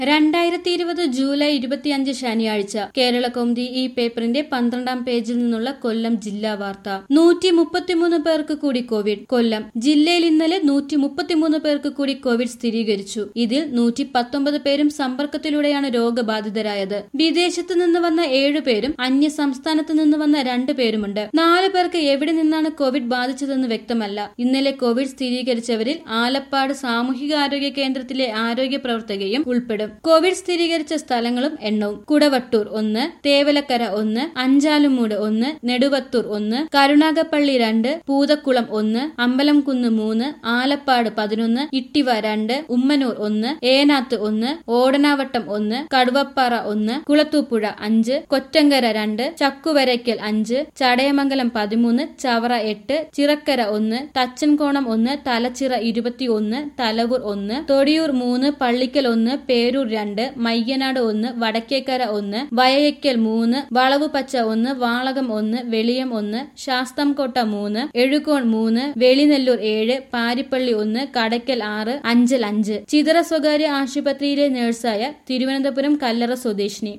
രണ്ടായിരത്തി ഇരുപത് ജൂലൈ ഇരുപത്തിയഞ്ച് ശനിയാഴ്ച കേരള കൗമുദി ഈ പേപ്പറിന്റെ പന്ത്രണ്ടാം പേജിൽ നിന്നുള്ള കൊല്ലം ജില്ലാ വാർത്ത നൂറ്റി മുപ്പത്തിമൂന്ന് പേർക്ക് കൂടി കോവിഡ് കൊല്ലം ജില്ലയിൽ ഇന്നലെ നൂറ്റി മുപ്പത്തിമൂന്ന് പേർക്ക് കൂടി കോവിഡ് സ്ഥിരീകരിച്ചു ഇതിൽ നൂറ്റി പത്തൊമ്പത് പേരും സമ്പർക്കത്തിലൂടെയാണ് രോഗബാധിതരായത് വിദേശത്ത് നിന്ന് വന്ന ഏഴു പേരും അന്യ സംസ്ഥാനത്ത് നിന്ന് വന്ന രണ്ടു പേരുമുണ്ട് നാല് പേർക്ക് എവിടെ നിന്നാണ് കോവിഡ് ബാധിച്ചതെന്ന് വ്യക്തമല്ല ഇന്നലെ കോവിഡ് സ്ഥിരീകരിച്ചവരിൽ ആലപ്പാട് സാമൂഹികാരോഗ്യ കേന്ദ്രത്തിലെ ആരോഗ്യ പ്രവർത്തകയും ഉൾപ്പെടും കോവിഡ് സ്ഥിരീകരിച്ച സ്ഥലങ്ങളും എണ്ണവും കുടവട്ടൂർ ഒന്ന് തേവലക്കര ഒന്ന് അഞ്ചാലുമൂട് ഒന്ന് നെടുവത്തൂർ ഒന്ന് കരുണാകപ്പള്ളി രണ്ട് പൂതക്കുളം ഒന്ന് അമ്പലംകുന്ന് മൂന്ന് ആലപ്പാട് പതിനൊന്ന് ഇട്ടിവ രണ്ട് ഉമ്മനൂർ ഒന്ന് ഏനാത്ത് ഒന്ന് ഓടനാവട്ടം ഒന്ന് കടുവപ്പാറ ഒന്ന് കുളത്തൂപ്പുഴ അഞ്ച് കൊറ്റങ്കര രണ്ട് ചക്കുവരയ്ക്കൽ അഞ്ച് ചടയമംഗലം പതിമൂന്ന് ചവറ എട്ട് ചിറക്കര ഒന്ന് തച്ചൻകോണം ഒന്ന് തലച്ചിറ ഇരുപത്തിയൊന്ന് തലവൂർ ഒന്ന് തൊടിയൂർ മൂന്ന് പള്ളിക്കൽ ഒന്ന് പേരൂർ രണ്ട് മയ്യനാട് ഒന്ന് വടക്കേക്കര ഒന്ന് വയയക്കൽ മൂന്ന് വളവ് പച്ച ഒന്ന് വാളകം ഒന്ന് വെളിയം ഒന്ന് ശാസ്തംകോട്ട മൂന്ന് എഴുകോൺ മൂന്ന് വെളിനെല്ലൂർ ഏഴ് പാരിപ്പള്ളി ഒന്ന് കടയ്ക്കൽ ആറ് അഞ്ചൽ അഞ്ച് ചിതറ സ്വകാര്യ ആശുപത്രിയിലെ നഴ്സായ തിരുവനന്തപുരം കല്ലറ സ്വദേശിനി